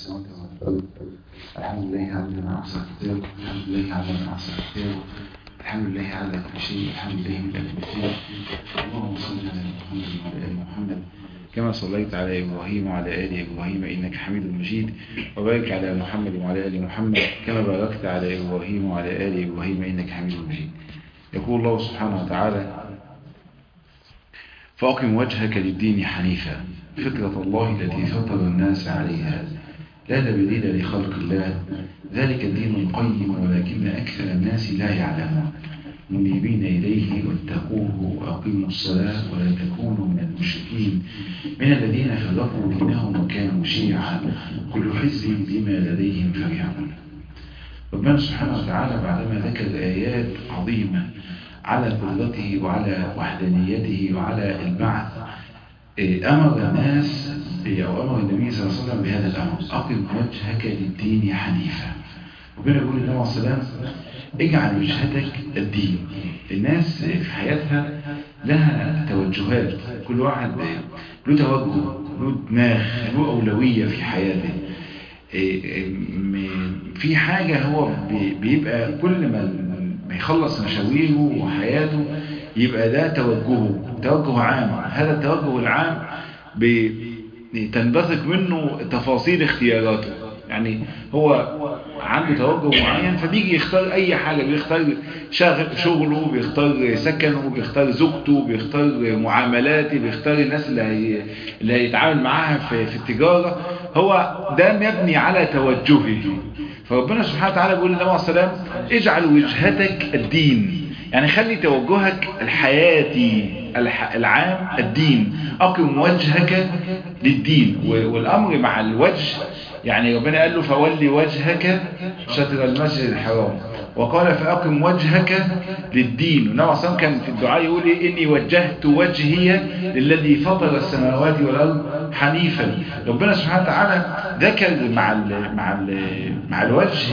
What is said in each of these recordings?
السماوات والأرض الحمد لله على ما أحصى كتاب الحمد لله على ما أحصى كتاب الحمد لله على كل شيء الحمد لله من كل شيء اللهم صل على محمد وعلى آل محمد كما صليت على إبراهيم وعلى آل إبراهيم إنك حميد مجيد وبارك على محمد وعلى آل محمد كما باركت على إبراهيم وعلى آل إبراهيم إنك حميد مجيد يقول الله سبحانه وتعالى فأقم وجهك للدين حنيفا فطرة الله التي فطر الناس عليها لا تبديل لخلق الله ذلك الدين القيم ولكن أكثر الناس لا يعلمون منيبين إليه واتقوه وأقيموا الصلاة ولا تكونوا من المشركين من الذين فرقوا دينهم وكانوا شيعا كل حزب بما لديهم فرحون ربنا سبحانه وتعالى بعدما ذكر آيات عظيمة على قدرته وعلى وحدانيته وعلى البعث أمر الناس أو أمر النبي صلى الله عليه وسلم بهذا الأمر أقم وجهك للدين حنيفا ربنا يقول للنبي عليه السلام اجعل وجهتك الدين الناس في حياتها لها توجهات كل واحد له توجه له دماغ له أولوية في حياته في حاجة هو بيبقى كل ما يخلص مشاويره وحياته يبقى ده توجهه توجه عام هذا التوجه العام تنبثق منه تفاصيل اختياراته يعني هو عنده توجه معين فبيجي يختار اي حاجة بيختار شغله بيختار سكنه بيختار زوجته بيختار معاملاته بيختار الناس اللي, هي اللي هيتعامل معاها في, في التجارة هو ده مبني على توجهه فربنا سبحانه وتعالى بيقول للنبي عليه السلام اجعل وجهتك الدين يعني خلي توجهك الحياتي العام الدين أقم وجهك للدين والأمر مع الوجه يعني ربنا قال له فولي وجهك شطر المسجد الحرام وقال فأقم وجهك للدين والنبي عليه كان في الدعاء يقول إني وجهت وجهي للذي فطر السماوات والأرض حنيفا ربنا سبحانه وتعالى ذكر مع ال مع ال مع الوجه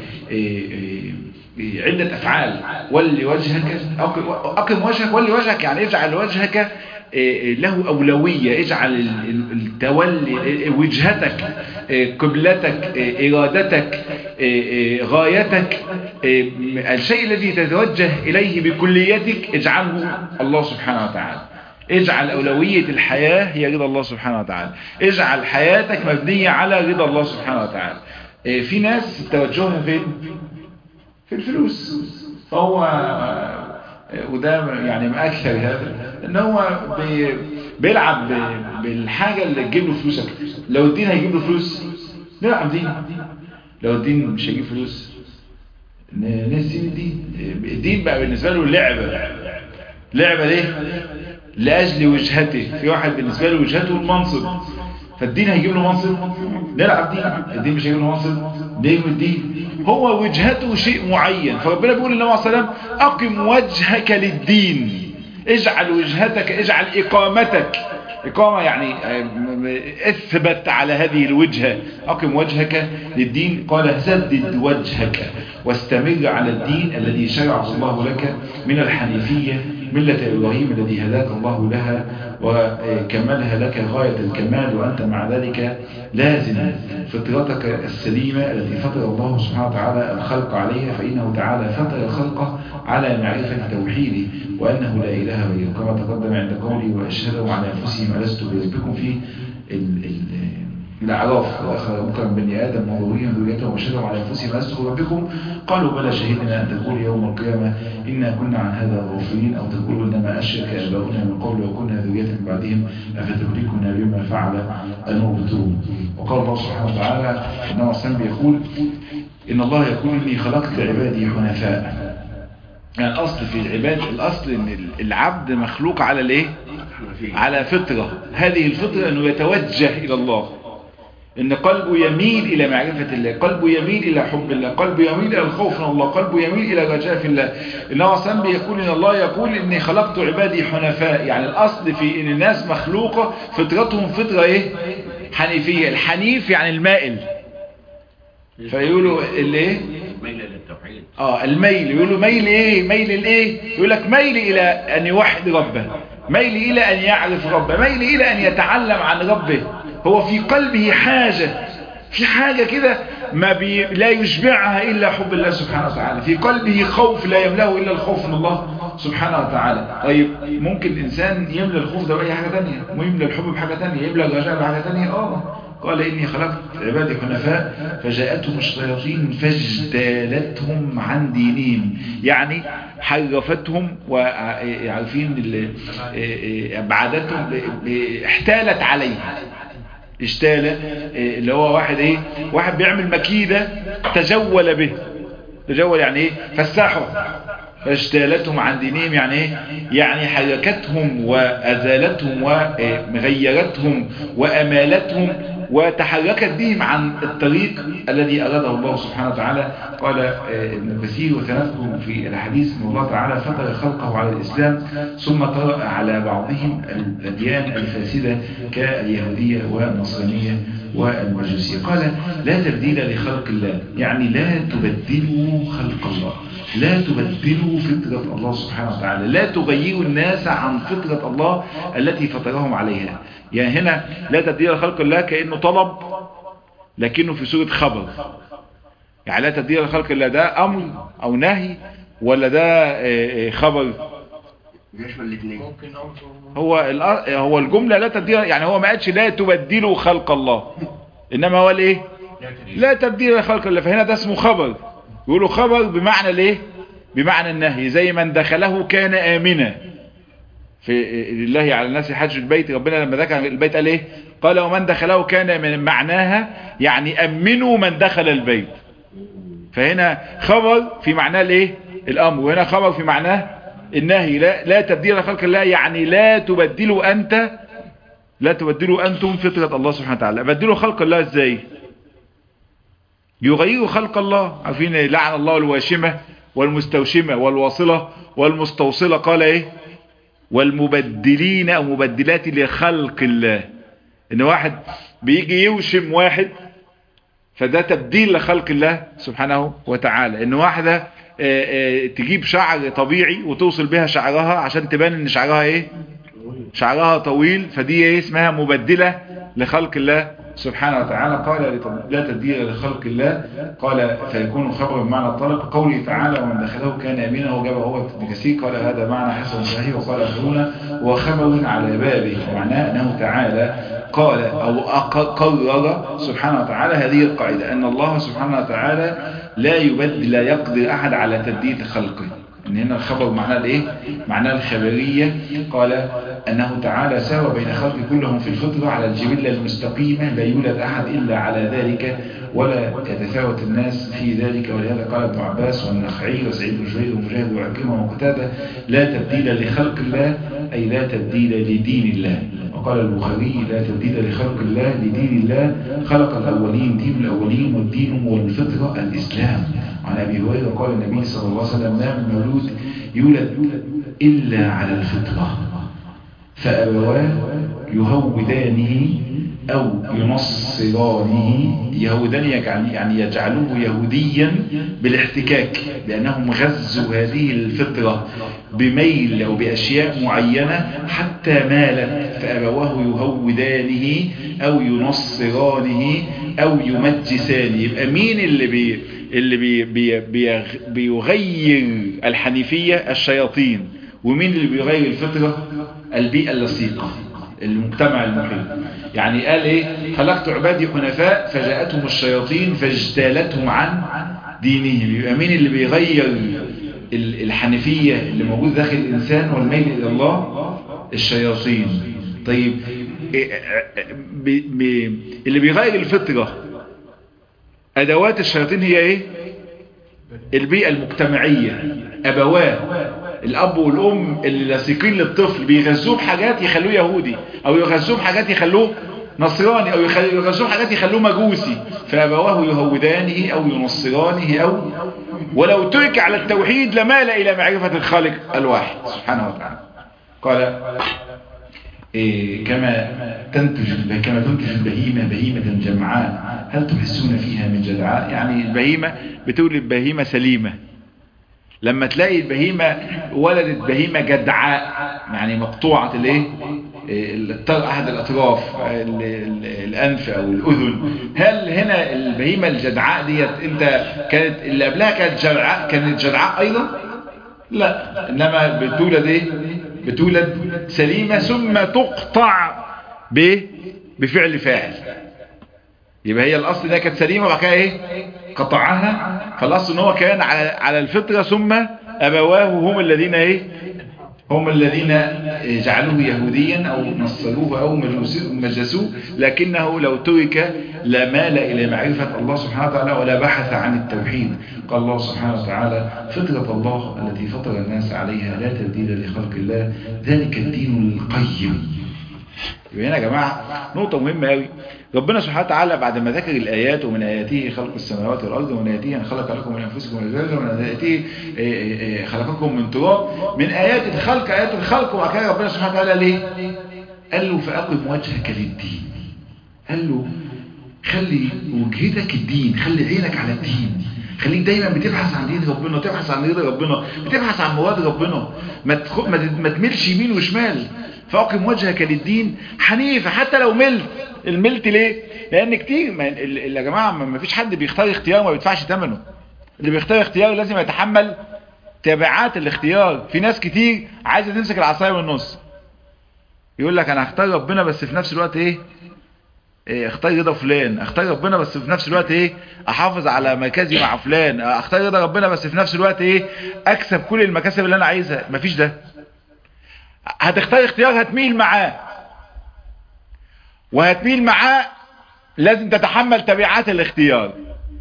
عدة أفعال ولي وجهك أقم وجهك ولي وجهك يعني اجعل وجهك له أولوية اجعل التولي وجهتك قبلتك إرادتك غايتك الشيء الذي تتوجه إليه بكليتك اجعله الله سبحانه وتعالى اجعل أولوية الحياة هي رضا الله سبحانه وتعالى اجعل حياتك مبنية على رضا الله سبحانه وتعالى في ناس توجهها فين في الفلوس فهو وده يعني ما أكثر هذا ان هو بي بيلعب بالحاجة اللي تجيب له فلوس أكتر لو الدين هيجيب له فلوس نلعب دين لو الدين مش هيجيب فلوس نسيب الدين الدين بقى بالنسبة له لعبة لعبة ليه لأجل وجهته في واحد بالنسبة له وجهته المنصب فالدين هيجيب له منصب نلعب دين الدين مش هيجيب له منصب ليه الدين هو وجهته شيء معين فربنا بيقول للنبي عليه السلام أقم وجهك للدين اجعل وجهتك اجعل إقامتك إقامة يعني اثبت على هذه الوجهة أقم وجهك للدين قال سدد وجهك واستمر على الدين الذي شرعه الله لك من الحنيفية ملة إبراهيم الذي هداك الله لها وكملها لك غاية الكمال وأنت مع ذلك لازم فطرتك السليمة التي فطر الله سبحانه وتعالى الخلق عليها فإنه تعالى فطر خلقه على معرفة توحيده وأنه لا إله غيره كما تقدم عند قولي وأشهدوا على أنفسهم ألست بربكم في الأعراف وأخرجوك من بني آدم وظهورهم ذريتهم وشهدوا على أنفسهم ألست بربكم قالوا بلى شهدنا أن تقول يوم القيامة إنا كنا عن هذا غافلين أو تقول إنما أشرك آباؤنا من قبل وكنا ذرية من بعدهم أفتهلكنا بما فعل المبطلون وقال الله سبحانه وتعالى إنما السلام يقول إن الله يقول إني خلقت عبادي حنفاء يعني الأصل في العباد الأصل إن العبد مخلوق على الإيه؟ على فطرة هذه الفطرة أنه يتوجه إلى الله ان قلبه يميل الى معرفة الله قلبه يميل الى حب الله قلبه يميل الى الخوف من الله قلبه يميل الى رجاء في الله النبي صلى بيقول ان الله يقول اني خلقت عبادي حنفاء يعني الاصل في ان الناس مخلوقة فطرتهم فطرة ايه حنيفية الحنيف يعني المائل فيقولوا الايه ميل للتوحيد اه الميل يقولوا ميل ايه ميل الايه يقول لك ميل الى ان يوحد ربه ميل الى ان يعرف ربه ميل الى ان يتعلم عن ربه هو في قلبه حاجة في حاجة كده ما بي لا يشبعها إلا حب الله سبحانه وتعالى في قلبه خوف لا يملأه إلا الخوف من الله سبحانه وتعالى طيب ممكن الإنسان يملأ الخوف ده بأي حاجة تانية ويملأ الحب بحاجة تانية يملأ الرجاء بحاجة تانية آه قال إني خلقت عبادي حنفاء فجاءتهم الشياطين فاجتالتهم عن دينهم يعني حرفتهم وعارفين ابعدتهم احتالت عليهم اشتال اللي هو واحد ايه واحد بيعمل مكيدة تجول به تجول يعني ايه فساحه فاجتالتهم عن دينهم يعني ايه يعني حركتهم وازالتهم وغيرتهم وامالتهم وتحركت بهم عن الطريق الذي أراده الله سبحانه وتعالى قال ابن كثير وتنذكر في الحديث ان الله تعالى فطر خلقه على الإسلام ثم طرأ على بعضهم الأديان الفاسدة كاليهودية والنصرانية والمجوسية قال لا تبديل لخلق الله يعني لا تبدلوا خلق الله لا تبدلوا فطرة الله سبحانه وتعالى لا تغيروا الناس عن فطرة الله التي فطرهم عليها يعني هنا لا تبديل خلق الله كأنه طلب لكنه في صورة خبر يعني لا تبديل خلق الله ده أمر أو نهي ولا ده خبر هو هو الجملة لا تبديل يعني هو ما قالش لا تبدلوا خلق الله إنما هو الايه لا تبديل خلق الله فهنا ده اسمه خبر يقولوا خبر بمعنى الايه بمعنى النهي زي من دخله كان آمنا في لله على الناس حج البيت ربنا لما ذكر البيت قال ايه قال ومن دخله كان من معناها يعني أمنوا من دخل البيت فهنا خبر في معناه الايه الامر وهنا خبر في معناه النهي لا, لا تبديل خلق الله يعني لا تبدلوا انت لا تبدلوا انتم فطرة الله سبحانه وتعالى بدلوا خلق الله ازاي يغيروا خلق الله عارفين لعن الله الواشمة والمستوشمة والواصلة والمستوصلة قال ايه والمبدلين او مبدلات لخلق الله ان واحد بيجي يوشم واحد فده تبديل لخلق الله سبحانه وتعالى ان واحدة اه اه تجيب شعر طبيعي وتوصل بها شعرها عشان تبان ان شعرها ايه شعرها طويل فدي ايه اسمها مبدلة لخلق الله سبحانه وتعالى قال لا تبديل لخلق الله قال فيكون خبرا بمعنى الطلب قوله تعالى ومن دخله كان امينا وجاب هو ابن كثير قال هذا معنى حسن صحيح وقال اخرون وخبر على بابه ومعناه انه تعالى قال او قرر سبحانه وتعالى هذه القاعدة ان الله سبحانه وتعالى لا يبدل لا يقدر احد على تبديل خلقه ان هنا الخبر معناه الايه معناه الخبرية قال انه تعالى ساوى بين خلق كلهم في الفطرة على الجبلة المستقيمة لا يولد احد الا على ذلك ولا يتفاوت الناس في ذلك ولهذا قال ابن عباس والنخعي وسعيد بن جبير ومجاهد وعكرمه وقتاده لا تبديل لخلق الله اي لا تبديل لدين الله وقال البخاري لا تبديل لخلق الله لدين الله خلق الاولين دين الاولين والدين هو الفطرة الاسلام عن أبي هريرة قال النبي صلى الله عليه وسلم ما من مولود يولد إلا على الفطرة فأبواه يهودانه أو ينصرانه يهودان يعني يجعلوه يهوديا بالاحتكاك لأنهم غزوا هذه الفطرة بميل أو بأشياء معينة حتى مالت فأبواه يهودانه أو ينصرانه أو يمجسانه يبقى مين اللي بي اللي بي بي بي بيغير الحنيفية الشياطين ومين اللي بيغير الفطرة البيئة اللصيقة المجتمع المحيط يعني قال ايه خلقت عبادي حنفاء فجاءتهم الشياطين فاجتالتهم عن دينهم يبقى مين اللي بيغير الحنيفية اللي موجود داخل الإنسان والميل إلى الله الشياطين طيب بي بي اللي بيغير الفطرة أدوات الشياطين هي إيه البيئة المجتمعية أبواه الأب والأم اللي لاصقين للطفل بيغذوه بحاجات يخلوه يهودي أو يغذوه بحاجات يخلوه نصراني أو يغذوه بحاجات يخلوه مجوسي فأبواه يهودانه أو ينصرانه أو ولو ترك على التوحيد لمال إلى معرفة الخالق الواحد سبحانه وتعالى قال إيه كما تنتج كما تنتج البهيمة بهيمة جمعاء هل تحسون فيها من جدعاء يعني البهيمة بتولد بهيمة سليمة لما تلاقي البهيمة ولدت بهيمة جدعاء يعني مقطوعة الايه احد الاطراف الانف او الاذن هل هنا البهيمة الجدعاء ديت انت كانت اللي قبلها كانت جدعاء كانت جدعاء ايضا لا انما بتولد ايه بتولد سليمة ثم تقطع ب بفعل فاعل يبقى هي الاصل ده كانت سليمة وبعد كده ايه قطعها فالاصل ان هو كان على على الفطرة ثم ابواه هم الذين ايه هم الذين جعلوه يهوديا او نصروه او مجسوه لكنه لو ترك لمال الى معرفة الله سبحانه وتعالى ولا بحث عن التوحيد قال الله سبحانه وتعالى فطرة الله التي فطر الناس عليها لا تبديل لخلق الله ذلك الدين القيم يبقى هنا يا جماعة نقطة مهمة قوي ربنا سبحانه وتعالى بعد ما ذكر الآيات ومن آياته خلق السماوات والأرض ومن آياته أن خلق لكم من أنفسكم أزواجا ومن آياته خلقكم من تراب من آيات الخلق آيات الخلق وبعد كده ربنا سبحانه وتعالى ليه؟ قال له فأقم وجهك للدين قال له خلي وجهتك الدين خلي عينك على الدين خليك دايما بتبحث عن دين ربنا بتبحث عن رضا ربنا بتبحث عن مراد ربنا ما تخ... ما تميلش يمين وشمال فاقم وجهك للدين حنيفة حتى لو ملت الملت ليه لان كتير ما... يا جماعة ما فيش حد بيختار اختيار ما بيدفعش ثمنه اللي بيختار اختيار لازم يتحمل تبعات الاختيار في ناس كتير عايزة تمسك العصاية من النص يقول لك انا هختار ربنا بس في نفس الوقت ايه اختار رضا فلان اختار ربنا بس في نفس الوقت ايه احافظ على مركزي مع فلان اختار رضا ربنا بس في نفس الوقت ايه اكسب كل المكاسب اللي انا عايزها مفيش ده هتختار اختيار هتميل معاه وهتميل معاه لازم تتحمل تبعات الاختيار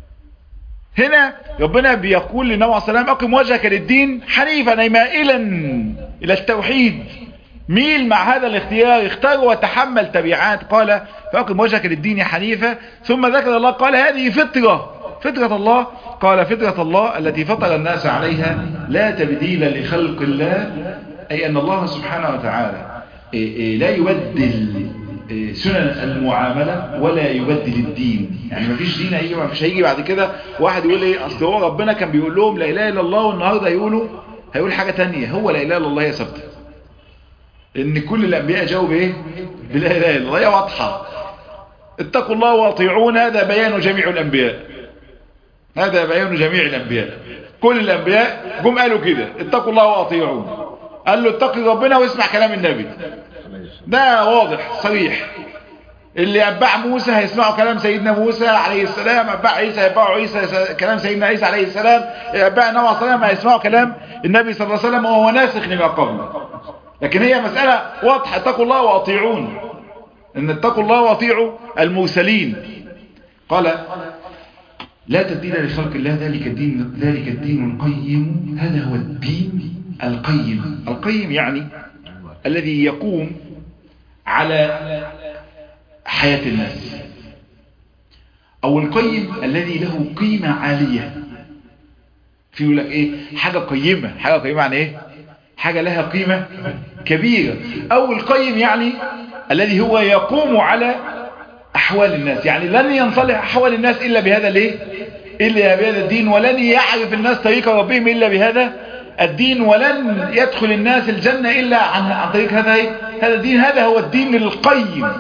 هنا ربنا بيقول للنبي عليه السلام اقم وجهك للدين حنيفا اي مائلا الى التوحيد ميل مع هذا الاختيار اختار وتحمل تبعات قال فاقم وجهك للدين حنيفا ثم ذكر الله قال هذه فطرة فطرة الله قال فطرة الله التي فطر الناس عليها لا تبديل لخلق الله أي أن الله سبحانه وتعالى لا يبدل سنن المعاملة ولا يبدل الدين يعني ما فيش دين هيجي ما فيش هيجي بعد كده واحد يقول ايه اصل هو ربنا كان بيقول لهم لا اله الا الله والنهارده هيقولوا هيقول حاجة تانية هو لا اله الا الله هي ثابته ان كل الانبياء جاوب ايه بلا اله الا الله هي واضحه اتقوا الله واطيعون هذا بيان جميع الانبياء هذا بيان جميع الانبياء كل الانبياء جم قالوا كده اتقوا الله واطيعون قال له اتقي ربنا واسمع كلام النبي ده واضح صريح اللي اتباع موسى هيسمعوا كلام سيدنا موسى عليه السلام اتباع عيسى هيتبعوا عيسى كلام سيدنا عيسى عليه السلام اتباع النبي عليه السلام هيسمعوا كلام النبي صلى الله عليه وسلم وهو ناسخ لما قبله لكن هي مسألة واضحة اتقوا الله واطيعون ان اتقوا الله واطيعوا المرسلين قال لا تبديل لخلق الله ذلك الدين ذلك الدين القيم هذا هو الدين القيم القيم يعني الذي يقوم على حياة الناس او القيم الذي له قيمة عالية في يقول لك ايه حاجة قيمة حاجة قيمة يعني ايه حاجة لها قيمة كبيرة او القيم يعني الذي هو يقوم على احوال الناس يعني لن ينصلح احوال الناس الا بهذا الايه الا بهذا الدين ولن يعرف الناس طريق ربهم الا بهذا الدين ولن يدخل الناس الجنة الا عن, عن طريق هذا ايه هذا الدين هذا هو الدين القيم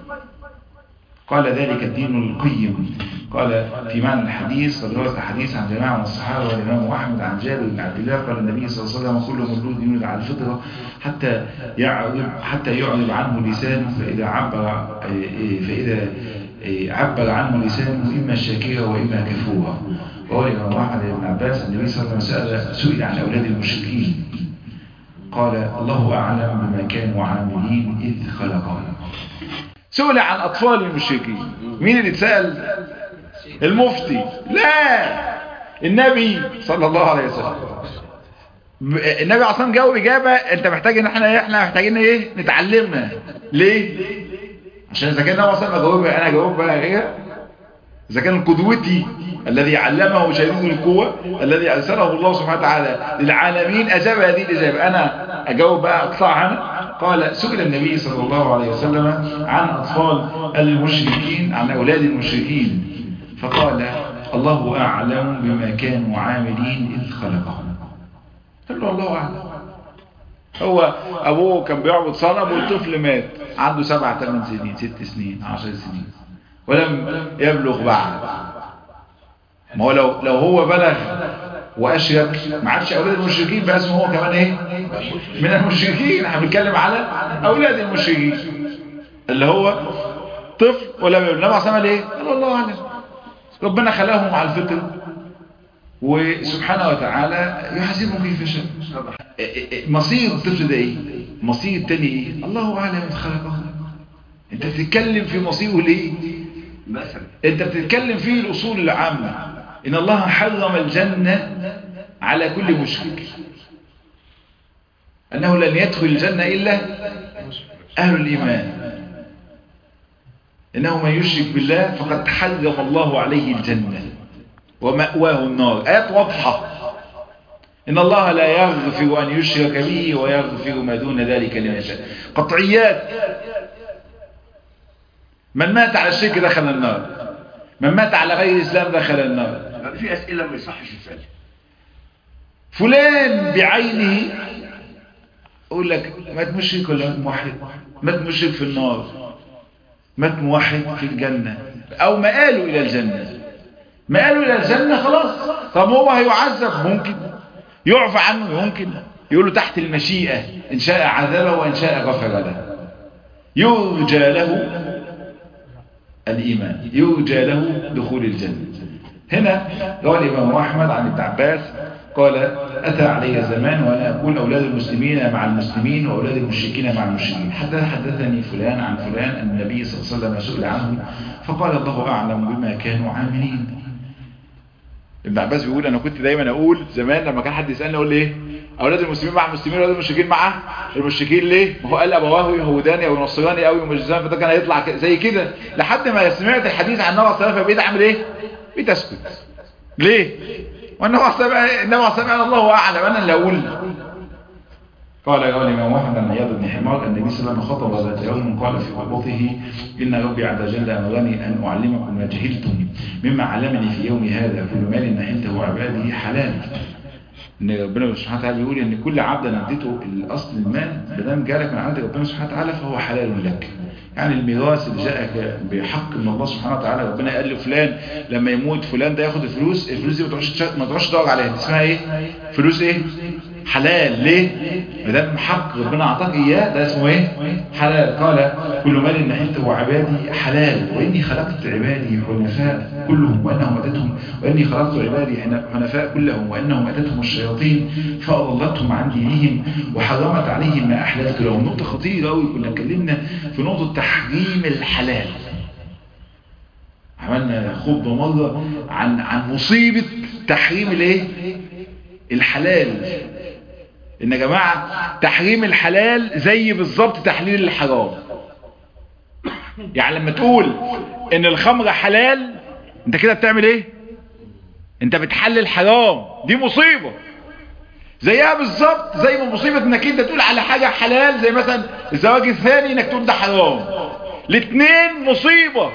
قال ذلك الدين القيم قال في معنى الحديث قد روى الحديث عن جماعة من الصحابة والإمام أحمد عن جابر بن عبد الله قال النبي صلى الله عليه وسلم كل مولود يولد على الفطرة حتى يعرض حتى يعرض عنه لسانه فإذا عبر فإذا عبر عنه لسانه إما شاكرا وإما كفورا وقال الإمام أحمد بن عباس النبي صلى الله عليه وسلم سئل عن أولاد المشركين قال الله أعلم بما كانوا عاملين إذ خلقهم سئل عن أطفال المشركين مين اللي اتسأل المفتي لا النبي صلى الله عليه وسلم النبي عصام جاوب إجابة أنت محتاج إن احنا احنا محتاجين إيه نتعلمها ليه عشان إذا كان النبي عصام جاوب أنا أجاوب بقى غير إذا كان قدوتي الذي علمه شديد القوة الذي أرسله الله سبحانه وتعالى للعالمين أجاب هذه الإجابة أنا أجاوب بقى أقطع عنها قال سئل النبي صلى الله عليه وسلم عن أطفال المشركين عن أولاد المشركين فقال الله أعلم بما كانوا عاملين إذ خلقهم قال له الله أعلم هو ابوه كان بيعبد صنم والطفل مات عنده سبع ثمان سنين ست سنين عشر سنين ولم يبلغ بعد ما هو لو لو هو بلغ واشرك ما عادش اولاد المشركين بقى اسمه هو كمان ايه من المشركين احنا بنتكلم على اولاد المشركين اللي هو طفل ولم يبلغ النبي صلى ايه قال الله اعلم ربنا خلاهم على الفطر وسبحانه وتعالى يحاسبهم كيف شاء مصير الطفل ده ايه مصير التاني ايه الله اعلم من خلقه انت بتتكلم في مصيره ليه مثلا انت بتتكلم في الاصول العامة ان الله حرم الجنة على كل مشرك انه لن يدخل الجنة الا اهل الايمان انه من يشرك بالله فقد حرم الله عليه الجنة ومأواه النار آيات واضحة إن الله لا يغفر أن يشرك به ويغفر ما دون ذلك لمن يشاء قطعيات من مات على الشرك دخل النار من مات على غير الإسلام دخل النار في أسئلة ما يصحش تسألها فلان بعينه أقول لك مات مشرك ولا مات موحد مات مشرك في النار مات موحد في الجنة أو مآله إلى الجنة مآله إلى الجنة خلاص طب هو هيعذب ممكن يعفى عنه يمكن يقول له تحت المشيئة إن شاء عذبه وإن شاء غفر له يرجى له الإيمان يرجى له دخول الجنة هنا روى الإمام أحمد عن ابن عباس قال أتى علي زمان وأنا أقول أولاد المسلمين مع المسلمين وأولاد المشركين مع المشركين حتى حدثني فلان عن فلان أن النبي صلى الله عليه وسلم سئل عنه فقال الله أعلم بما كانوا عاملين ابن عباس بيقول أنا كنت دايما أقول زمان لما كان حد يسألني أقول ليه أولاد المسلمين مع المسلمين وأولاد المشركين مع المشركين ليه ما هو قال أبواه يهوداني أو نصراني أو يمجزان فده كان هيطلع زي كده لحد ما سمعت الحديث عن النبي صلى الله عليه وسلم فبقيت أعمل إيه بتسكت ليه وانه انما سمعنا الله اعلم انا اللي اقول قال قال الامام احمد عن عياض بن حمار النبي صلى الله عليه وسلم خطب ذات يوم قال في خطبته ان ربي عز وجل امرني ان اعلمكم ما جهلتم مما علمني في يوم هذا كل مال نحلته عباده حلال ان ربنا سبحانه وتعالى بيقول ان كل عبد انا اديته الاصل المال ما دام جالك من عند ربنا سبحانه وتعالى فهو حلال لك يعني الميراث اللي جاءك بحق من الله سبحانه وتعالى ربنا قال لفلان لما يموت فلان ده ياخد الفلوس الفلوس دي ما تروحش ما تروحش تدور عليها دي اسمها ايه فلوس ايه حلال ليه ما دام حق ربنا اعطاك اياه ده اسمه ايه حلال قال كل مال نحلته عبادي حلال واني خلقت عبادي حنفاء كلهم وانهم اتتهم واني خلقت عبادي حنفاء كلهم وانهم اتتهم الشياطين فاضلتهم عن دينهم وحرمت عليهم ما احللت لهم نقطه خطيره قوي كنا اتكلمنا في نقطه تحريم الحلال عملنا خطبه مره عن عن مصيبه تحريم الايه الحلال ان يا جماعة تحريم الحلال زي بالظبط تحليل الحرام يعني لما تقول ان الخمر حلال انت كده بتعمل ايه انت بتحلل حرام دي مصيبة زيها بالظبط زي ما مصيبة انك انت تقول على حاجة حلال زي مثلا الزواج الثاني انك تقول ده حرام الاثنين مصيبة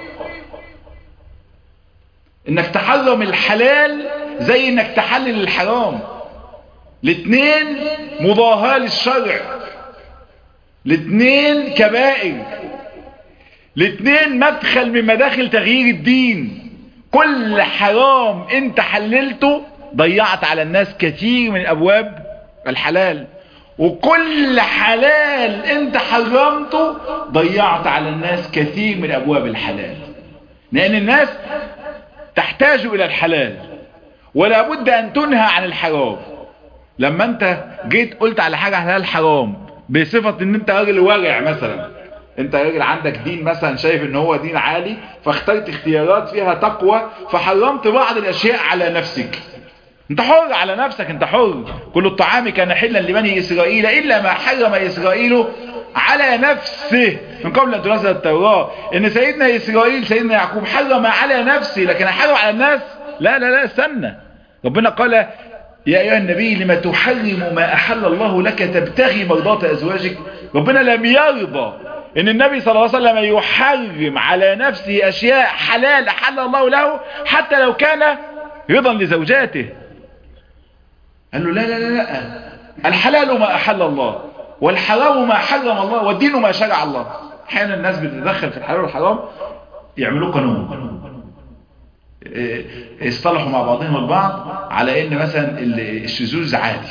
انك تحرم الحلال زي انك تحلل الحرام الاثنين مضاهاة للشرع الاثنين كبائر الاثنين مدخل من مداخل تغيير الدين كل حرام انت حللته ضيعت على الناس كثير من ابواب الحلال وكل حلال انت حرمته ضيعت على الناس كثير من ابواب الحلال لان الناس تحتاج الى الحلال ولا بد ان تنهى عن الحرام لما انت جيت قلت على حاجة حلال حرام بصفة ان انت راجل ورع مثلا انت راجل عندك دين مثلا شايف ان هو دين عالي فاخترت اختيارات فيها تقوى فحرمت بعض الاشياء على نفسك انت حر على نفسك انت حر كل الطعام كان حلا لبني اسرائيل الا ما حرم اسرائيل على نفسه من قبل ان تنزل التوراة ان سيدنا اسرائيل سيدنا يعقوب حرم على نفسه لكن حرم على الناس لا لا لا استنى ربنا قال يا أيها النبي لما تحرم ما أحل الله لك تبتغي مرضات أزواجك ربنا لم يرضى إن النبي صلى الله عليه وسلم يحرم على نفسه أشياء حلال أحل الله له حتى لو كان رضا لزوجاته قال له لا لا لا لا الحلال ما أحل الله والحرام ما حرم الله والدين ما شرع الله احيانا الناس بتتدخل في الحلال والحرام يعملوا قانون اصطلحوا مع بعضهم البعض على ان مثلا الشذوذ عادي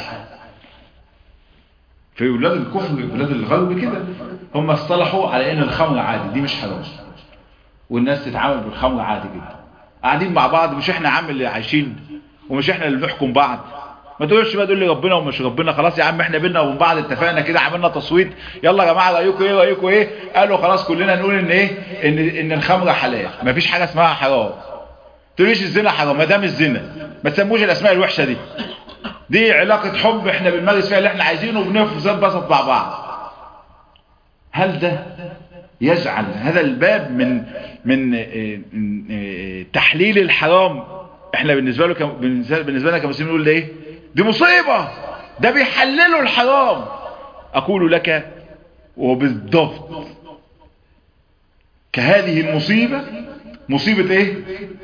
في ولاد الكفر ولاد الغرب كده هم اصطلحوا على ان الخمر عادي دي مش حرام والناس تتعامل بالخمر عادي جدا قاعدين مع بعض مش احنا عم اللي عايشين ومش احنا اللي بنحكم بعض ما تقولش بقى تقول لي ربنا ومش ربنا خلاص يا عم احنا بينا وبين بعض اتفقنا كده عملنا تصويت يلا يا جماعه رايكم ايه رايكم ايه قالوا خلاص كلنا نقول ان ايه ان ان الخمر حلال ما فيش حاجه اسمها حرام تقوليش الزنا حرام ما دام الزنا ما تسموش الاسماء الوحشه دي دي علاقه حب احنا بنمارس فيها اللي احنا عايزينه وبنفضل مع بعض هل ده يجعل هذا الباب من من تحليل الحرام احنا بالنسبه له بالنسبه لنا كمسلمين نقول ده ايه دي مصيبه ده بيحللوا الحرام اقول لك وبالضبط كهذه المصيبه مصيبه ايه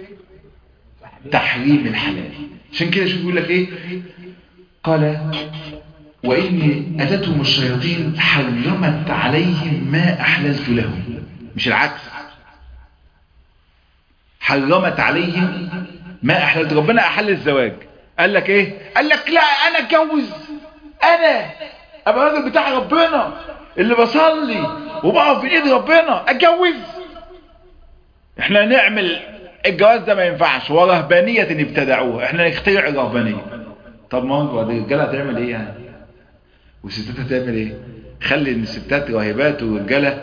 تحريم الحلال عشان كده شوف يقول لك ايه قال وإني أتتهم الشياطين حرمت عليهم ما أحللت لهم مش العكس حرمت عليهم ما أحللت ربنا أحل الزواج قال لك إيه قال لك لا أنا اتجوز أنا أبقى الراجل بتاع ربنا اللي بصلي وبقف بإيد ربنا اتجوز احنا نعمل الجواز ده ما ينفعش ورهبانية ابتدعوها احنا نخترع الرهبانية طب ما هو الرجاله هتعمل ايه يعني والستات هتعمل ايه خلي ان الستات راهبات والرجاله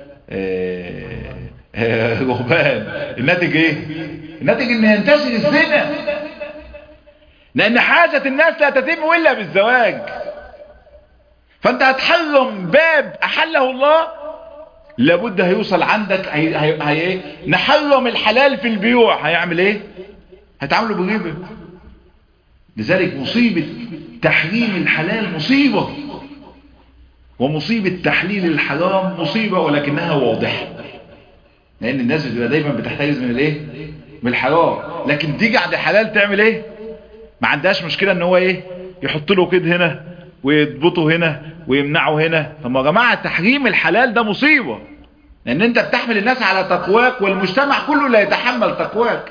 رهبان الناتج ايه الناتج ان ينتشر الزنا لان حاجة الناس لا تتم الا بالزواج فانت هتحرم باب احله الله لابد هيوصل عندك هي هي هي ايه نحرم الحلال في البيوع هيعمل ايه هيتعاملوا بالربا لذلك مصيبة تحريم الحلال مصيبة ومصيبة تحليل الحرام مصيبة ولكنها واضحة لأن الناس بتبقى دايما بتحترز من الايه من الحرام لكن تيجي عند الحلال تعمل ايه ما عندهاش مشكلة ان هو ايه يحط له كده هنا ويضبطه هنا ويمنعه هنا طب يا جماعة تحريم الحلال ده مصيبة لان انت بتحمل الناس على تقواك والمجتمع كله لا يتحمل تقواك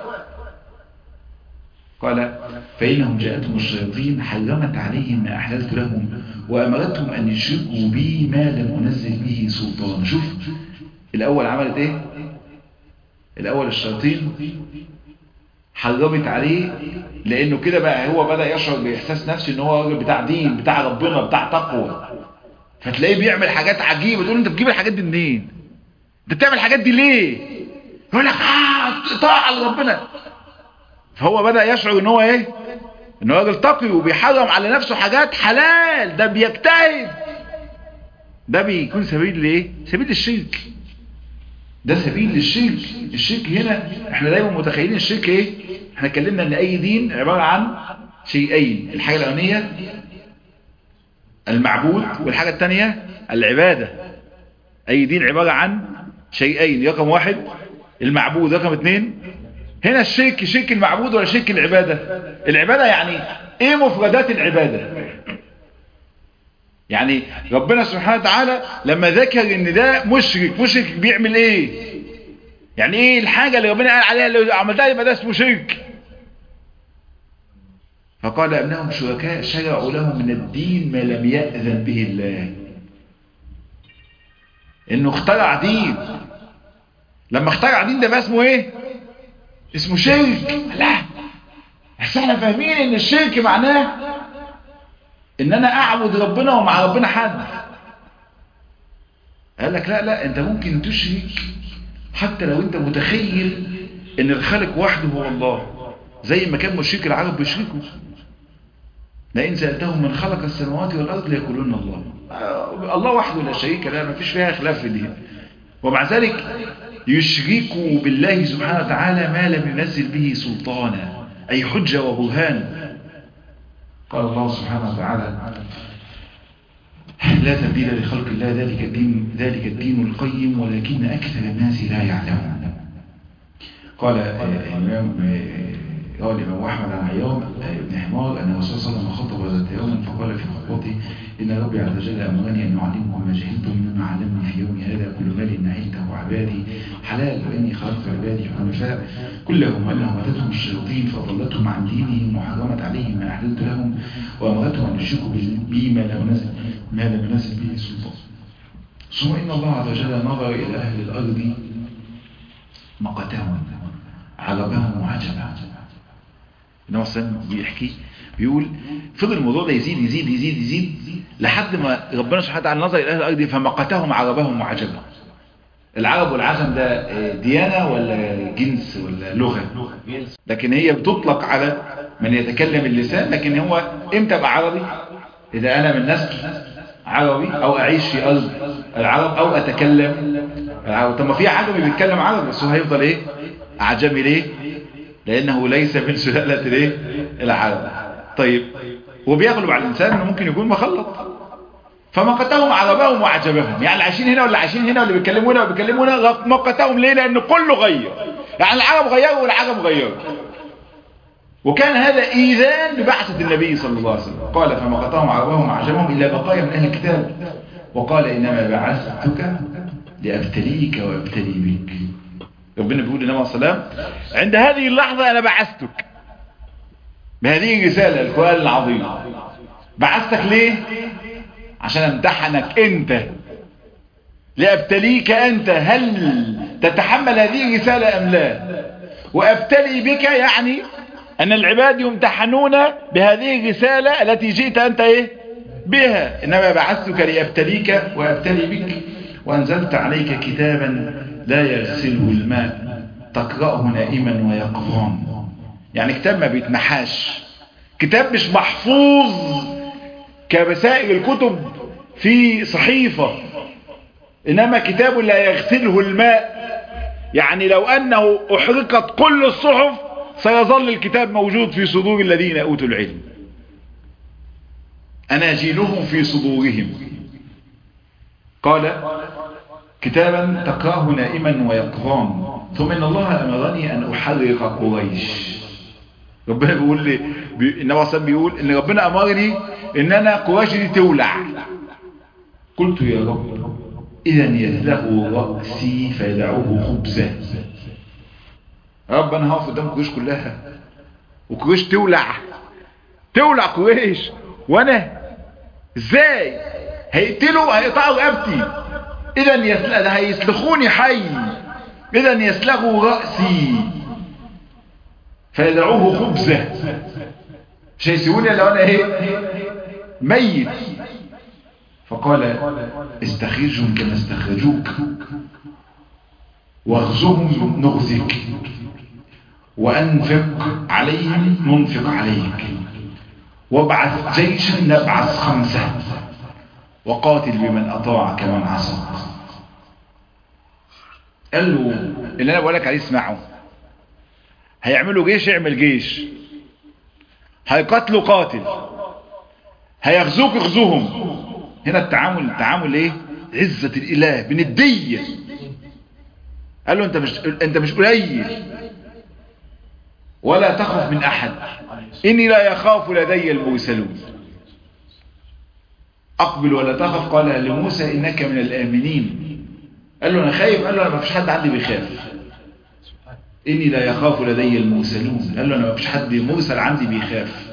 قال فإنهم جاءتهم الشياطين حرمت عليهم ما أحللت لهم وأمرتهم أن يشركوا بي ما لم أنزل به سلطان شوف الأول عملت إيه الأول الشياطين حرمت عليه لأنه كده بقى هو بدأ يشعر بإحساس نفسي إن هو راجل بتاع دين بتاع ربنا بتاع تقوى فتلاقيه بيعمل حاجات عجيبة تقول أنت بتجيب الحاجات دي منين أنت بتعمل الحاجات دي ليه يقول لك آه طاعة لربنا فهو بدأ يشعر ان هو ايه ان هو راجل تقي وبيحرم على نفسه حاجات حلال ده بيجتهد ده بيكون سبيل لايه سبيل للشرك ده سبيل للشرك الشرك هنا احنا دايما متخيلين الشرك ايه احنا اتكلمنا ان اي دين عبارة عن شيئين الحاجة الاولانية المعبود والحاجة الثانية العبادة اي دين عبارة عن شيئين رقم واحد المعبود رقم اثنين هنا الشرك شرك المعبود ولا شرك العبادة العبادة يعني ايه مفردات العبادة يعني ربنا سبحانه وتعالى لما ذكر ان ده مشرك مشرك بيعمل ايه يعني ايه الحاجة اللي ربنا قال عليها اللي عملتها يبقى ده اسمه شرك فقال انهم شركاء شرعوا لهم من الدين ما لم يأذن به الله انه اخترع دين لما اخترع دين ده بقى اسمه ايه اسمه شرك لا بس احنا فاهمين ان الشرك معناه ان انا اعبد ربنا ومع ربنا حد قال لك لا لا انت ممكن تشرك حتى لو انت متخيل ان الخالق وحده هو الله زي ما كان مشرك العرب بيشركوا لئن سألتهم من خلق السماوات والأرض ليقولون الله الله وحده لا شريك له ما فيش فيها خلاف في دين ومع ذلك يشركوا بالله سبحانه وتعالى ما لم ينزل به سلطانا أي حجة وبرهان قال الله سبحانه وتعالى لا تبديل لخلق الله ذلك الدين, ذلك الدين القيم ولكن أكثر الناس لا يعلمون قال الإمام روى الإمام أحمد عن عياض بن حمار أن الرسول صلى الله عليه وسلم خطب ذات يوم فقال في خطبته إن ربي عز وجل أمرني أن أعلمكم ما جهلتم مما علمني في يوم هذا كل مال نهيته عبادي حلال وإني خلقت عبادي حنفاء كلهم أنهم أتتهم الشياطين فضلتهم عن دينهم وحرمت عليهم ما أحللت لهم وأمرتهم أن يشركوا بي ما لم نزل ما لم نزل به سلطان ثم إن الله عز وجل نظر إلى أهل الأرض مقتهم عجبهم وعجبا إنما السلام بيحكي بيقول فضل الموضوع ده يزيد يزيد يزيد يزيد لحد ما ربنا سبحانه وتعالى نظر إلى أهل الأرض فمقتهم عربهم وعجبا العرب والعجم ده ديانة ولا جنس ولا لغة لكن هي بتطلق على من يتكلم اللسان لكن هو امتى بقى عربي إذا أنا من نسل عربي أو أعيش في أرض العرب أو أتكلم العرب طب ما في عجمي بيتكلم عربي بس هو هيفضل إيه أعجمي ليه لأنه ليس من سلالة الايه العرب طيب وبيغلب على الإنسان أنه ممكن يكون مخلط فمقتهم عربهم وعجبهم يعني اللي عايشين هنا ولا عايشين هنا واللي بيتكلموا هنا وبيتكلموا هنا مقتهم ليه لأن كله غير يعني العرب غيروا والعجم غيروا وكان هذا إيذان ببعثة النبي صلى الله عليه وسلم قال فمقتهم عربهم وعجبهم إلا بقايا من أهل الكتاب وقال إنما بعثتك لأبتليك وأبتلي بك ربنا بيقول للنبي عليه السلام عند هذه اللحظة أنا بعثتك بهذه الرسالة القرآن العظيم بعثتك ليه عشان امتحنك انت لأبتليك انت هل تتحمل هذه الرسالة ام لا وابتلي بك يعني ان العباد يمتحنون بهذه الرسالة التي جئت انت ايه بها انما بعثتك لأبتليك وابتلي بك وانزلت عليك كتابا لا يغسله الماء تقرأه نائما ويقظان يعني كتاب ما بيتنحاش كتاب مش محفوظ كبسائل الكتب في صحيفة إنما كتاب لا يغسله الماء يعني لو أنه أحرقت كل الصحف سيظل الكتاب موجود في صدور الذين أوتوا العلم أناجيلهم في صدورهم قال كتابا تقراه نائما ويقظان ثم إن الله أمرني أن أحرق قريش ربنا بيقول لي بي... النبي صلى بيقول ان ربنا امرني ان انا قريش دي تولع قلت يا رب اذا يسلغ راسي فيدعوه خبزا رب انا هقف قدام قريش كلها وقريش تولع تولع قريش وانا ازاي هيقتلوا هيقطعوا رقبتي اذا يسلغ ده هيسلخوني حي اذا يسلغوا راسي فيدعوه خبزة مش هيسيبوني لو انا ايه ميت فقال استخرجهم كما استخرجوك واغزهم نغزك وانفق عليهم ننفق عليك وابعث جيشا نبعث خمسة وقاتل بمن اطاعك من عصاك قال له اللي انا بقولك عليه اسمعه هيعملوا جيش يعمل جيش هيقتلوا قاتل هيغزوك يغزوهم هنا التعامل التعامل ايه عزة الاله بندية قال له انت مش انت مش قليل ولا تخف من احد اني لا يخاف لدي المرسلون اقبل ولا تخف قال لموسى انك من الامنين قال له انا خايف قال له انا ما فيش حد عندي بيخاف إني لا يخاف لدي المرسلون قال له أنا ما فيش حد مرسل عندي بيخاف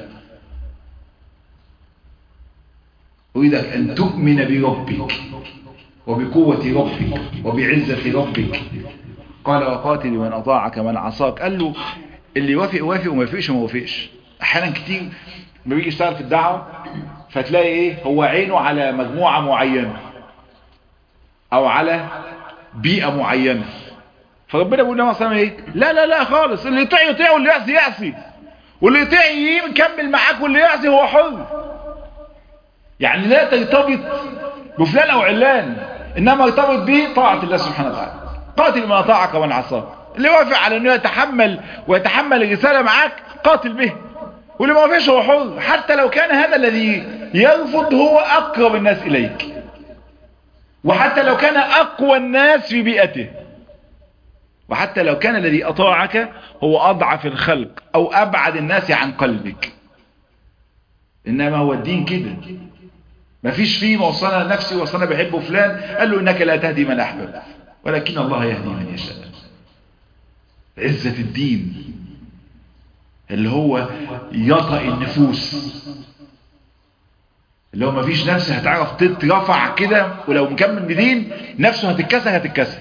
أريدك أن تؤمن بربك وبقوة ربك وبعزة ربك قال وقاتل من أطاعك من عصاك قال له اللي يوافق وافق وما يوافقش ما يوافقش أحيانا كتير ما بيجي يشتغل في الدعوة فتلاقي إيه هو عينه على مجموعة معينة أو على بيئة معينة فربنا بيقول لنا صلى ايه لا لا لا خالص اللي يطيع يطيع واللي يعصي يعصي واللي يطيع يكمل معاك واللي يعصي هو حر يعني لا ترتبط بفلان او علان انما ارتبط به طاعة الله سبحانه وتعالى قاتل من اطاعك ومن عصاك اللي وافق على انه يتحمل ويتحمل الرسالة معاك قاتل به واللي ما وافقش هو حر حتى لو كان هذا الذي يرفض هو اقرب الناس اليك وحتى لو كان اقوى الناس في بيئته وحتى لو كان الذي أطاعك هو أضعف الخلق أو أبعد الناس عن قلبك إنما هو الدين كده ما فيش فيه ما وصلنا نفسي وصلنا بحب فلان قال له إنك لا تهدي من أحبب ولكن الله يهدي من يشاء عزة الدين اللي هو يطأ النفوس اللي هو ما فيش نفس هتعرف تترفع كده ولو مكمل بدين نفسه هتتكسر هتتكسر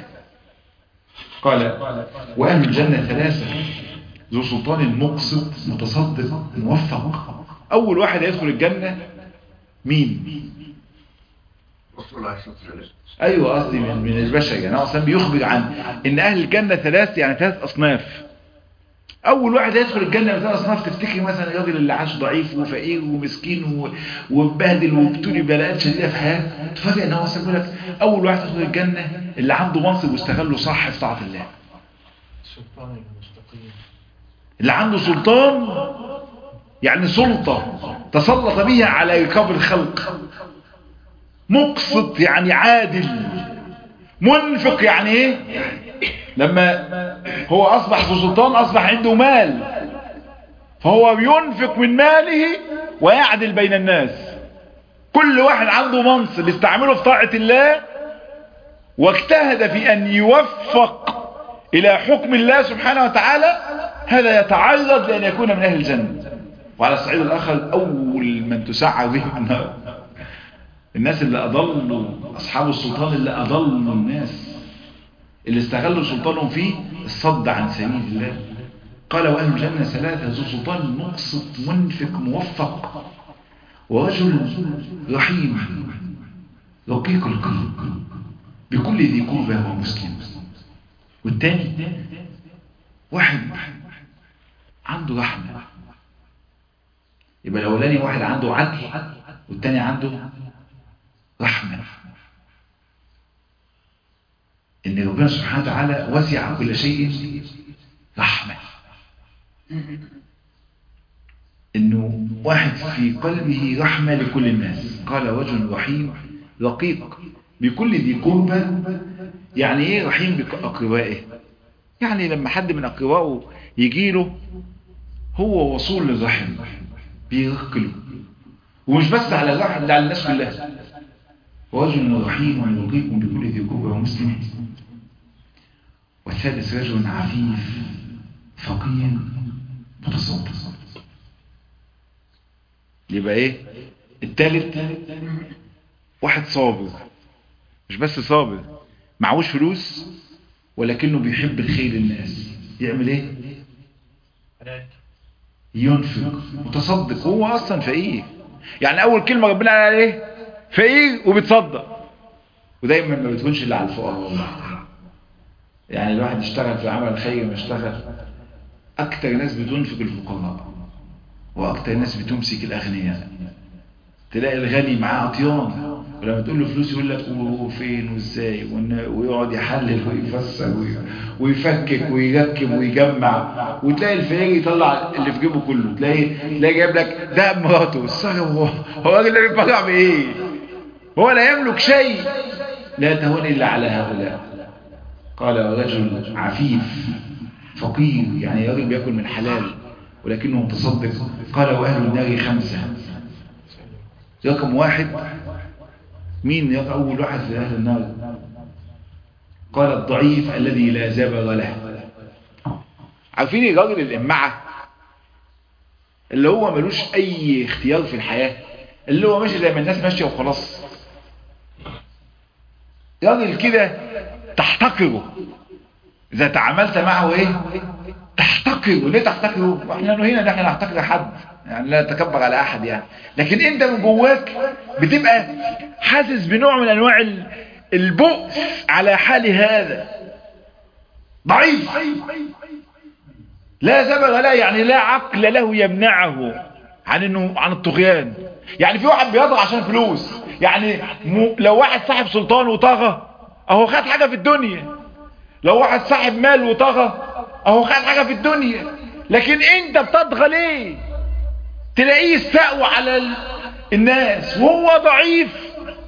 قال وأهل الجنة ثلاثة ذو سلطان مقسط متصدق موفق أول واحد يدخل الجنة مين رسول الله صلى الله عليه وسلم أيوة قصدي من, من البشر يعني هو أصلا بيخبر عن إن أهل الجنة ثلاث يعني ثلاث أصناف أول واحد يدخل الجنة من ثلاث أصناف تفتكر مثلا الراجل اللي عاش ضعيف وفقير ومسكين و- ومبهدل وابتلي بلاءات شديدة في حياته تفاجئ إن هو أصلا بيقول لك أول واحد يدخل الجنة اللي عنده منصب واستغله صح في طاعة الله سلطان المستقيم اللي عنده سلطان يعني سلطة تسلط بها على ركاب الخلق مقسط يعني عادل منفق يعني ايه لما هو اصبح ذو سلطان اصبح عنده مال فهو بينفق من ماله ويعدل بين الناس كل واحد عنده منصب يستعمله في طاعة الله واجتهد في ان يوفق الى حكم الله سبحانه وتعالى هذا يتعرض لان يكون من اهل الجنة وعلى الصعيد الاخر اول من تسعر بهم النار الناس اللي اضلوا اصحاب السلطان اللي اضلوا الناس اللي استغلوا سلطانهم فيه الصد عن سبيل الله قال واهل الجنة ثلاثة ذو سلطان مقسط منفق موفق ورجل رحيم رقيق القلب بكل ذي قربى ومسلم والتاني واحد عنده رحمة يبقى الاولاني واحد عنده عدل والتاني عنده رحمة ان ربنا سبحانه وتعالى وسع كل شيء رحمة انه واحد في قلبه رحمة لكل الناس قال رجل رحيم رقيق بكل ذي قربى يعني ايه رحيم بأقربائه يعني لما حد من أقربائه يجيله هو وصول للرحم بيرقله ومش بس على الرحم ده على الناس كلها ورجل رحيم رقيق بكل ذي قربى ومسلم والثالث رجل عفيف فقير متصدق يبقى ايه الثالث واحد صابر مش بس صابر معهوش فلوس ولكنه بيحب الخير للناس يعمل ايه ينفق متصدق هو اصلا فقير يعني اول كلمة ربنا قال عليه فقير وبتصدق ودايما ما بتكونش اللي على الفقراء والله يعني الواحد يشتغل في عمل خير ما يشتغل اكتر ناس بتنفق الفقراء واكتر ناس بتمسك الاغنياء تلاقي الغني معاه عطيان ولما تقول له فلوس يقول لك هو فين وازاي ويقعد يحلل ويفسر ويفكك ويركب ويجمع وتلاقي الفقير يطلع اللي في جيبه كله تلاقي تلاقي جايب لك ده مراته الصغر هو هو الراجل ده بيتبرع بايه هو لا يملك شيء لا تهون الا على هؤلاء قال رجل عفيف فقير يعني راجل بياكل من حلال ولكنه متصدق قال واهل النار خمسه رقم واحد مين يقع أول واحد في أهل النار قال الضعيف الذي لا زبر له عارفين الراجل الإمعة اللي هو ملوش أي اختيار في الحياة اللي هو ماشي زي ما الناس ماشية وخلاص راجل كده تحتقره إذا تعاملت معه إيه تحتقره ليه تحتقره واحنا نهينا ان احنا نحتقر حد يعني لا نتكبر على احد يعني لكن انت من جواك بتبقى حاسس بنوع من انواع البؤس على حال هذا ضعيف لا زبغ لا يعني لا عقل له يمنعه عن انه عن الطغيان يعني في واحد بيطغى عشان فلوس يعني لو واحد صاحب سلطان وطغى اهو خد حاجة في الدنيا لو واحد صاحب مال وطغى اهو خد حاجة في الدنيا لكن انت بتطغى ليه تلاقيه يستقوى على ال... الناس وهو ضعيف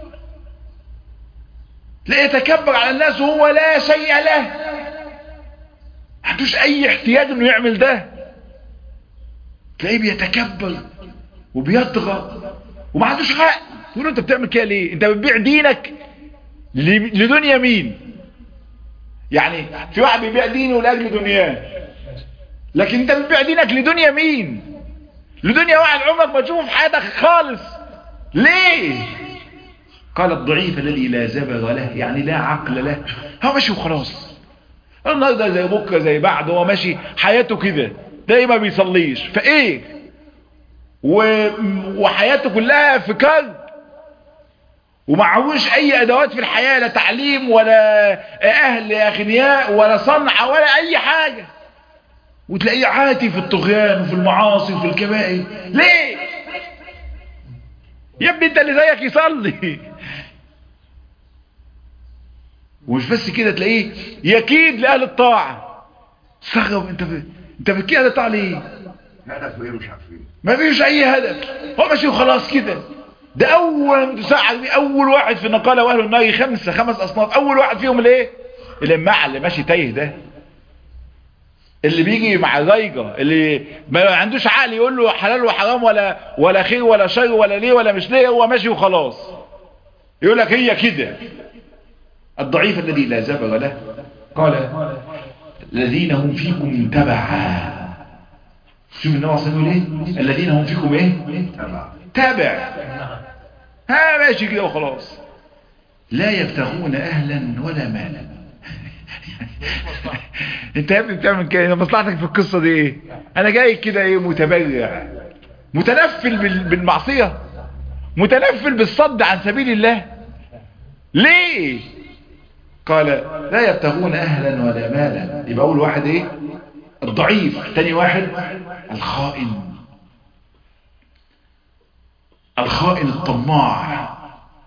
تلاقيه يتكبر على الناس وهو لا شيء له عندوش اي احتياج انه يعمل ده تلاقيه بيتكبر وبيطغى وما عندوش حق تقول له انت بتعمل كده ليه انت بتبيع دينك ل- لدنيا مين يعني في واحد بيبيع دينه لاجل دنياه لكن انت بتبيع دينك لدنيا مين لدنيا واحد عمرك ما تشوفه في حياتك خالص ليه قال الضعيف الذي لا زبر له يعني لا عقل له هو ماشي وخلاص النهارده زي بكره زي بعد هو ماشي حياته كده ده ما بيصليش فايه و... وحياته كلها في كرب ومعهوش اي ادوات في الحياة لا تعليم ولا اهل اغنياء ولا صنعة ولا اي حاجة وتلاقيه عاتي في الطغيان وفي المعاصي وفي الكبائر ليه يا ابني انت اللي زيك يصلي ومش بس كده تلاقيه يكيد لاهل الطاعة استغرب انت ب... انت بتكيد اهل الطاعة ليه هدفه ايه مش عارفين ما فيش اي هدف هو ماشي وخلاص كده ده اول مساعد اول واحد في النقالة واهل النار خمسة خمس اصناف اول واحد فيهم الايه الامعة اللي ماشي تايه ده اللي بيجي مع زيجة اللي ما عندوش عقل يقول له حلال وحرام ولا ولا خير ولا شر ولا ليه ولا مش ليه هو ماشي وخلاص يقول لك هي كده الضعيف الذي لا زبر له قال الذين هم فيكم تبعا شوف النبي صلى الله عليه وسلم يقول ايه الذين هم فيكم ايه تبع تابع ها ماشي كده وخلاص لا يبتغون اهلا ولا مالا انت يا ابني بتعمل كده مصلحتك في القصه دي ايه انا جاي كده ايه متبرع متنفل بال- بالمعصيه متنفل بالصد عن سبيل الله ليه قال لا يبتغون اهلا ولا مالا يبقى اول واحد ايه الضعيف تاني واحد الخائن الخائن الطماع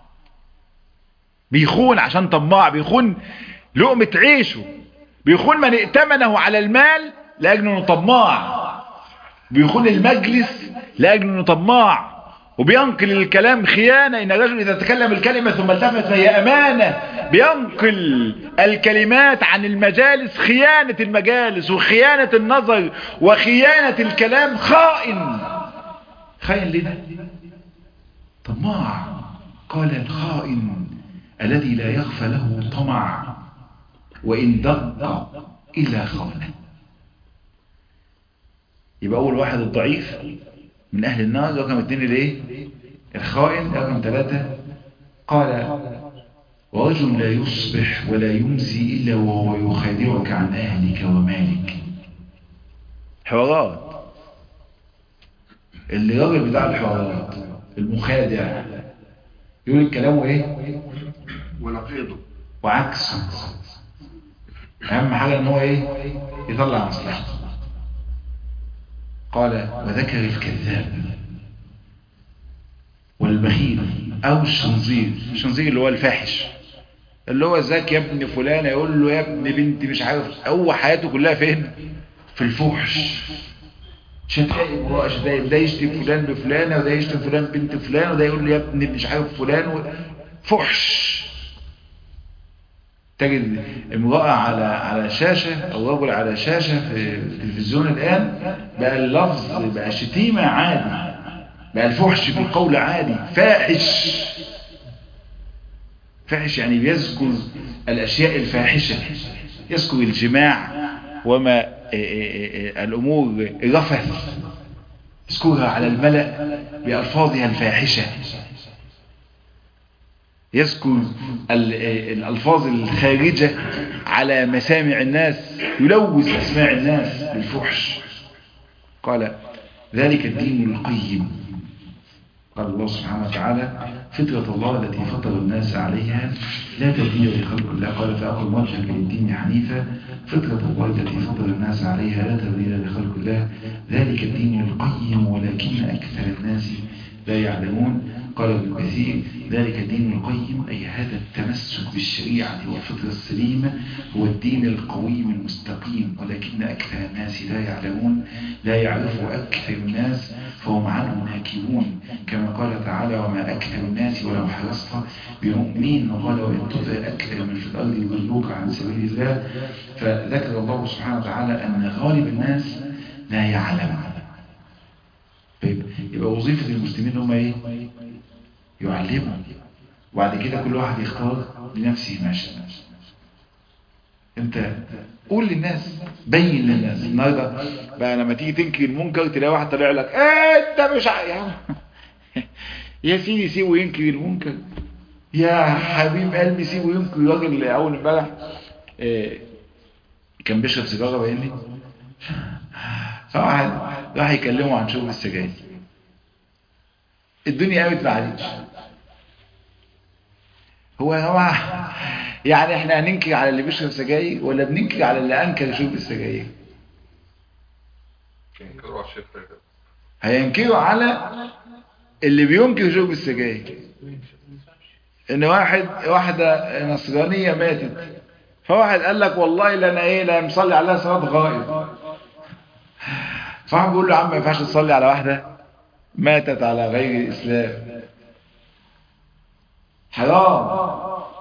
بيخون عشان طماع بيخون لقمة عيشه بيخون من ائتمنه على المال لأجل انه طماع بيخون المجلس لأجل انه طماع وبينقل الكلام خيانة إن الرجل إذا تكلم الكلمة ثم التفت فهي أمانة بينقل الكلمات عن المجالس خيانة المجالس وخيانة النظر وخيانة الكلام خائن خائن لنا طماع قال الخائن الذي لا يخفى له طمع وإن دق إلا خانه يبقى أول واحد الضعيف من أهل النار رقم اثنين الايه الخائن رقم ثلاثة قال ورجل لا يصبح ولا يمسي إلا وهو يخادعك عن أهلك ومالك حوارات اللي راجل بتاع الحوارات المخادع يقول الكلام ايه ونقيضه وعكسه اهم حاجة ان هو ايه يطلع مصلحته قال وذكر الكذاب والبخيل او الشنظير الشنظير اللي هو الفاحش اللي هو ذاك يا ابن فلان يقول له يا ابن بنت مش عارف هو حياته كلها فين في الفحش شتائم وراء شتائم ده يشتم فلان بفلانة وده يشتم فلان بنت فلان وده يقول له يا ابن مش عارف فلان و... فحش تجد امرأة على على شاشة أو رجل على شاشة في التلفزيون الآن بقى اللفظ بقى شتيمة عادي بقى الفحش في القول عادي فاحش فاحش يعني بيذكر الأشياء الفاحشة يذكر الجماع وما الأمور الرفث يذكرها على الملأ بألفاظها الفاحشة يذكر الألفاظ الخارجة على مسامع الناس يلوث أسماع الناس بالفحش قال ذلك الدين القيم قال الله سبحانه وتعالى فطرة الله التي فطر الناس عليها لا تبديل لخلق الله قال فأقل وجهك للدين حنيفا فطرة الله التي فطر الناس عليها لا تبديل لخلق الله ذلك الدين القيم ولكن أكثر الناس لا يعلمون قال ابن كثير ذلك دين القيم أي هذا التمسك بالشريعة والفطرة السليمة هو الدين القويم المستقيم ولكن أكثر الناس لا يعلمون لا يعرفه أكثر الناس فهم عنه ناكبون كما قال تعالى وما أكثر الناس ولو حرصت بمؤمنين وقال وإن تطع أكثر من في الأرض يضلوك عن سبيل الله فذكر الله سبحانه وتعالى أن غالب الناس لا يعلم طيب يبقى وظيفة المسلمين هم ايه يعلموا وبعد كده كل واحد يختار لنفسه ما شاء انت قول للناس بين للناس النهارده بقى لما تيجي تنكر المنكر تلاقي واحد طالع لك ايه انت مش ع... يا, يا سيدي سيبه ينكر المنكر يا حبيب قلبي سيبه ينكر راجل اول امبارح إيه كان بيشرب سيجاره باين لي فواحد راح يكلمه عن شرب السجاير الدنيا قامت ما عليش هو يا جماعه يعني احنا هننكر على اللي بيشرب سجاير ولا بننكر على اللي انكر شرب السجاير هينكروا على اللي بينكر شرب السجاير ان واحد واحده نصرانيه ماتت فواحد قال لك والله لا انا ايه لا مصلي عليها صلاه غائب فواحد بيقول له يا عم ما ينفعش تصلي على واحده ماتت على غير الاسلام حرام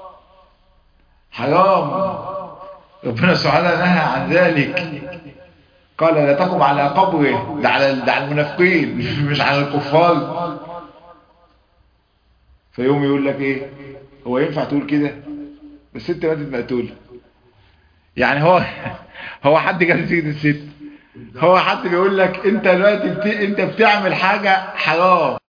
حرام ربنا سبحانه نهى عن ذلك قال لا تقم على قبره ده على ده على المنافقين مش على الكفار فيوم يقول لك ايه هو ينفع تقول كده بس انت ماتت مقتول يعني هو هو حد جاب سيره الست هو حد بيقول لك انت دلوقتي بت... انت بتعمل حاجه حرام